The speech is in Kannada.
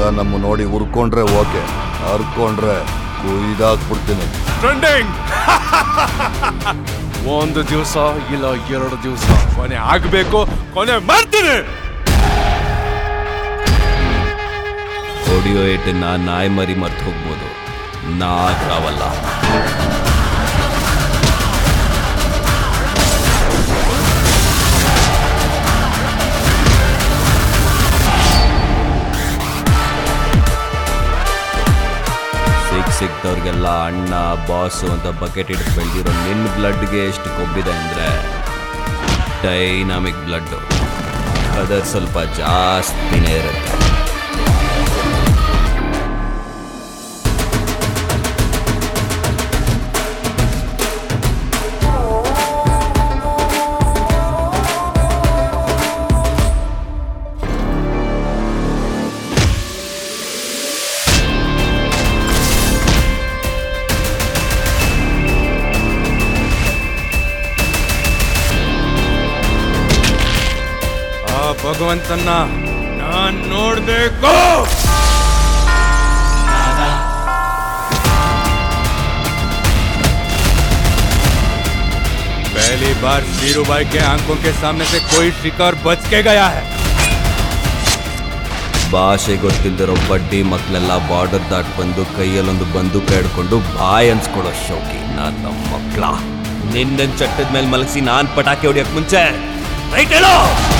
ಮಗ ನಮ್ಮ ನೋಡಿ ಉರ್ಕೊಂಡ್ರೆ ಓಕೆ ಹರ್ಕೊಂಡ್ರೆ ಕುಯ್ದಾಕ್ಬಿಡ್ತೀನಿ ಟ್ರೆಂಡಿಂಗ್ ಒಂದು ದಿವಸ ಇಲ್ಲ ಎರಡು ದಿವಸ ಕೊನೆ ಆಗ್ಬೇಕು ಕೊನೆ ಮಾಡ್ತೀನಿ ಆಡಿಯೋ ಏಟನ್ನ ನಾಯಿ ಮರಿ ಮರ್ತು ಹೋಗ್ಬೋದು ನಾ ತಾವಲ್ಲ ಸಿಕ್ ಸಿಕ್ದವ್ರಿಗೆಲ್ಲ ಅಣ್ಣ ಬಾಸು ಅಂತ ಬಕೆಟ್ ಹಿಡಿದು ಬೆಳೆದಿರೋ ನಿನ್ನ ಬ್ಲಡ್ಗೆ ಎಷ್ಟು ಕೊಬ್ಬಿದೆ ಅಂದರೆ ಡೈನಾಮಿಕ್ ಬ್ಲಡ್ಡು ಅದರ ಸ್ವಲ್ಪ ಜಾಸ್ತಿನೇ ಇರುತ್ತೆ ಆ ಭಗವಂತನ್ನ ನಾನ್ ನೋಡ್ಬೇಕು पहली बार शीरू भाई के आंखों के सामने से कोई शिकार बच के गया है ಭಾಷೆ ಗೊತ್ತಿಲ್ದಿರೋ ಬಡ್ಡಿ ಮಕ್ಕಳೆಲ್ಲ ಬಾರ್ಡರ್ ದಾಟ್ ಬಂದು ಕೈಯಲ್ಲೊಂದು ಬಂದೂಕ ಹಿಡ್ಕೊಂಡು ಬಾಯ್ ಅನ್ಸ್ಕೊಳ್ಳೋ ಶೋಕಿ ನನ್ನ ಮಕ್ಕಳ ನಿನ್ನ ಚಟ್ಟದ ಮೇಲೆ ಮಲಗಿಸಿ ನಾನ್ ಪಟಾಕಿ ಹೊಡಿಯಕ್ ಮುಂಚೆ ರೈಟ್ ಹೇಳೋ